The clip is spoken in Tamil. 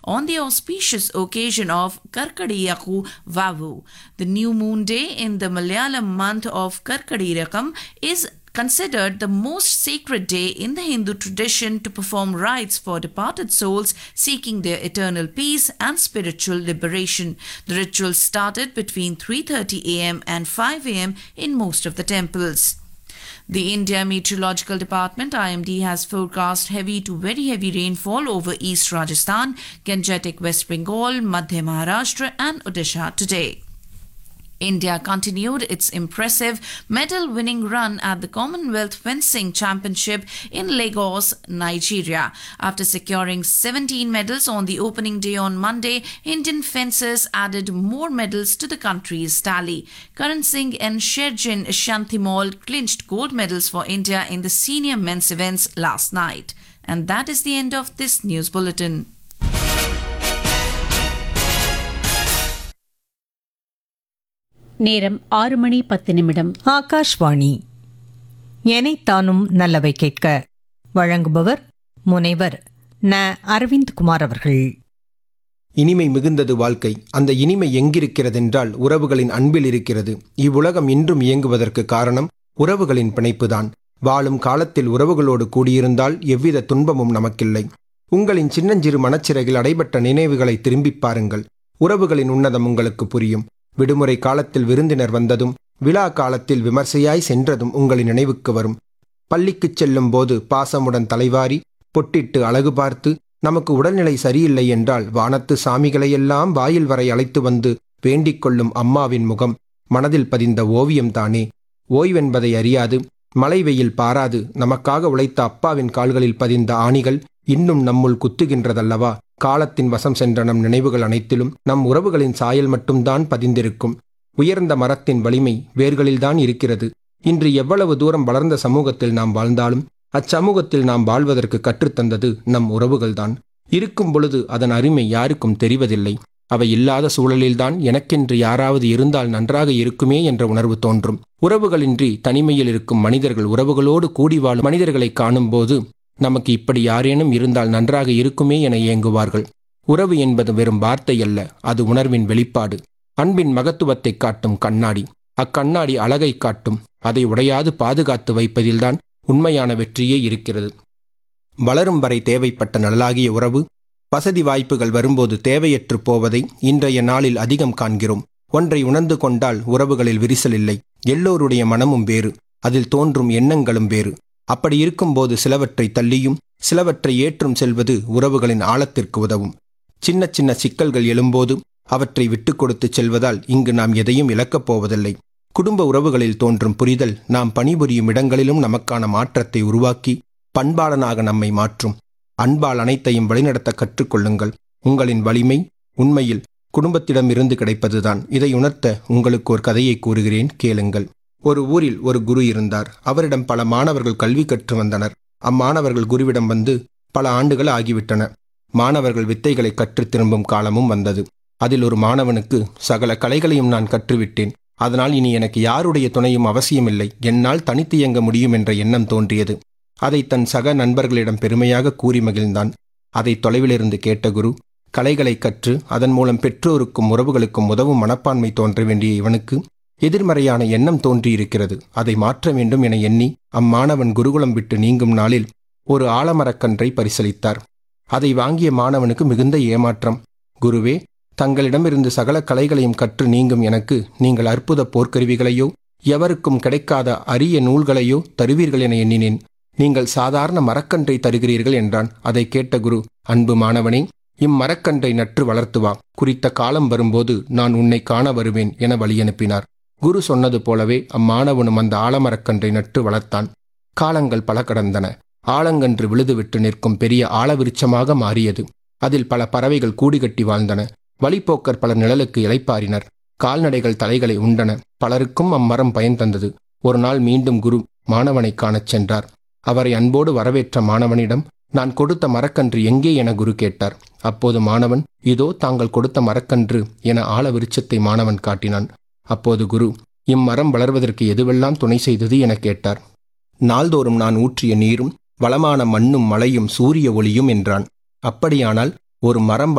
on the auspicious occasion of Karkadiyaku Vavu. The new moon day in the Malayalam month of Karkadirakam is considered the most sacred day in the Hindu tradition to perform rites for departed souls seeking their eternal peace and spiritual liberation. The ritual started between 3:30 a.m. and 5 a.m. in most of the temples. The India Meteorological Department IMD has forecast heavy to very heavy rainfall over East Rajasthan, Gangetic West Bengal, Madhya Maharashtra and Odisha today. India continued its impressive medal winning run at the Commonwealth Fencing Championship in Lagos, Nigeria. After securing 17 medals on the opening day on Monday, Indian fencers added more medals to the country's tally. Karan Singh and Sherjin Shantimol clinched gold medals for India in the senior men's events last night. And that is the end of this news bulletin. நேரம் ஆறு மணி பத்து நிமிடம் ஆகாஷ்வாணி எனைத்தானும் நல்லவை கேட்க வழங்குபவர் முனைவர் ந அரவிந்த்குமார் அவர்கள் இனிமை மிகுந்தது வாழ்க்கை அந்த இனிமை எங்கிருக்கிறதென்றால் உறவுகளின் அன்பில் இருக்கிறது இவ்வுலகம் இன்றும் இயங்குவதற்கு காரணம் உறவுகளின் பிணைப்புதான் வாழும் காலத்தில் உறவுகளோடு கூடியிருந்தால் எவ்வித துன்பமும் நமக்கில்லை உங்களின் சின்னஞ்சிறு மனச்சிறையில் அடைபட்ட நினைவுகளை திரும்பிப் பாருங்கள் உறவுகளின் உன்னதம் உங்களுக்கு புரியும் விடுமுறை காலத்தில் விருந்தினர் வந்ததும் விழா காலத்தில் விமர்சையாய் சென்றதும் உங்களின் நினைவுக்கு வரும் பள்ளிக்குச் செல்லும் போது பாசமுடன் தலைவாரி பொட்டிட்டு அழகு பார்த்து நமக்கு உடல்நிலை சரியில்லை என்றால் வானத்து சாமிகளையெல்லாம் வாயில் வரை அழைத்து வந்து வேண்டிக் கொள்ளும் அம்மாவின் முகம் மனதில் பதிந்த ஓவியம்தானே ஓய்வென்பதை அறியாது மழை வெயில் பாராது நமக்காக உழைத்த அப்பாவின் கால்களில் பதிந்த ஆணிகள் இன்னும் நம்முள் குத்துகின்றதல்லவா காலத்தின் வசம் சென்ற நம் நினைவுகள் அனைத்திலும் நம் உறவுகளின் சாயல் மட்டும்தான் பதிந்திருக்கும் உயர்ந்த மரத்தின் வலிமை வேர்களில்தான் இருக்கிறது இன்று எவ்வளவு தூரம் வளர்ந்த சமூகத்தில் நாம் வாழ்ந்தாலும் அச்சமூகத்தில் நாம் வாழ்வதற்கு கற்றுத்தந்தது நம் உறவுகள்தான் இருக்கும் பொழுது அதன் அருமை யாருக்கும் தெரிவதில்லை அவை இல்லாத சூழலில்தான் எனக்கென்று யாராவது இருந்தால் நன்றாக இருக்குமே என்ற உணர்வு தோன்றும் உறவுகளின்றி தனிமையில் இருக்கும் மனிதர்கள் உறவுகளோடு கூடி வாழும் மனிதர்களை காணும்போது நமக்கு இப்படி யாரேனும் இருந்தால் நன்றாக இருக்குமே என ஏங்குவார்கள் உறவு என்பது வெறும் வார்த்தை அல்ல அது உணர்வின் வெளிப்பாடு அன்பின் மகத்துவத்தை காட்டும் கண்ணாடி அக்கண்ணாடி அழகை காட்டும் அதை உடையாது பாதுகாத்து வைப்பதில்தான் உண்மையான வெற்றியே இருக்கிறது வளரும் வரை தேவைப்பட்ட நலலாகிய உறவு வசதி வாய்ப்புகள் வரும்போது தேவையற்று போவதை இன்றைய நாளில் அதிகம் காண்கிறோம் ஒன்றை உணர்ந்து கொண்டால் உறவுகளில் விரிசல் இல்லை எல்லோருடைய மனமும் வேறு அதில் தோன்றும் எண்ணங்களும் வேறு அப்படி இருக்கும்போது சிலவற்றை தள்ளியும் சிலவற்றை ஏற்றும் செல்வது உறவுகளின் ஆழத்திற்கு உதவும் சின்ன சின்ன சிக்கல்கள் எழும்போது அவற்றை விட்டுக் கொடுத்து செல்வதால் இங்கு நாம் எதையும் இழக்கப் போவதில்லை குடும்ப உறவுகளில் தோன்றும் புரிதல் நாம் பணிபுரியும் இடங்களிலும் நமக்கான மாற்றத்தை உருவாக்கி பண்பாளனாக நம்மை மாற்றும் அன்பால் அனைத்தையும் வழிநடத்த கற்றுக்கொள்ளுங்கள் உங்களின் வலிமை உண்மையில் குடும்பத்திடம் இருந்து கிடைப்பதுதான் இதை உணர்த்த உங்களுக்கு ஒரு கதையை கூறுகிறேன் கேளுங்கள் ஒரு ஊரில் ஒரு குரு இருந்தார் அவரிடம் பல மாணவர்கள் கல்வி கற்று வந்தனர் அம்மாணவர்கள் குருவிடம் வந்து பல ஆண்டுகள் ஆகிவிட்டன மாணவர்கள் வித்தைகளை கற்று திரும்பும் காலமும் வந்தது அதில் ஒரு மாணவனுக்கு சகல கலைகளையும் நான் கற்றுவிட்டேன் அதனால் இனி எனக்கு யாருடைய துணையும் அவசியமில்லை என்னால் தனித்து இயங்க முடியும் என்ற எண்ணம் தோன்றியது அதை தன் சக நண்பர்களிடம் பெருமையாக கூறி மகிழ்ந்தான் அதை தொலைவிலிருந்து கேட்ட குரு கலைகளை கற்று அதன் மூலம் பெற்றோருக்கும் உறவுகளுக்கும் உதவும் மனப்பான்மை தோன்ற வேண்டிய இவனுக்கு எதிர்மறையான எண்ணம் தோன்றியிருக்கிறது அதை மாற்ற வேண்டும் என எண்ணி அம்மாணவன் குருகுலம் விட்டு நீங்கும் நாளில் ஒரு ஆலமரக்கன்றை பரிசளித்தார் அதை வாங்கிய மாணவனுக்கு மிகுந்த ஏமாற்றம் குருவே தங்களிடமிருந்து சகல கலைகளையும் கற்று நீங்கும் எனக்கு நீங்கள் அற்புத போர்க்கருவிகளையோ எவருக்கும் கிடைக்காத அரிய நூல்களையோ தருவீர்கள் என எண்ணினேன் நீங்கள் சாதாரண மரக்கன்றை தருகிறீர்கள் என்றான் அதை கேட்ட குரு அன்பு மாணவனே இம்மரக்கன்றை நற்று வளர்த்து வா குறித்த காலம் வரும்போது நான் உன்னை காண வருவேன் என வழியனுப்பினார் குரு சொன்னது போலவே அம்மாணவனும் அந்த ஆலமரக்கன்றை நட்டு வளர்த்தான் காலங்கள் பல கடந்தன ஆலங்கன்று விழுதுவிட்டு நிற்கும் பெரிய ஆலவிருட்சமாக மாறியது அதில் பல பறவைகள் கூடிகட்டி வாழ்ந்தன வழிப்போக்கர் பல நிழலுக்கு இளைப்பாரினர் கால்நடைகள் தலைகளை உண்டன பலருக்கும் அம்மரம் பயன் தந்தது ஒரு நாள் மீண்டும் குரு மாணவனை காணச் சென்றார் அவரை அன்போடு வரவேற்ற மாணவனிடம் நான் கொடுத்த மரக்கன்று எங்கே என குரு கேட்டார் அப்போது மாணவன் இதோ தாங்கள் கொடுத்த மரக்கன்று என ஆழ விருட்சத்தை மாணவன் காட்டினான் அப்போது குரு இம்மரம் வளர்வதற்கு எதுவெல்லாம் துணை செய்தது என கேட்டார் நாள்தோறும் நான் ஊற்றிய நீரும் வளமான மண்ணும் மழையும் சூரிய ஒளியும் என்றான் அப்படியானால் ஒரு மரம்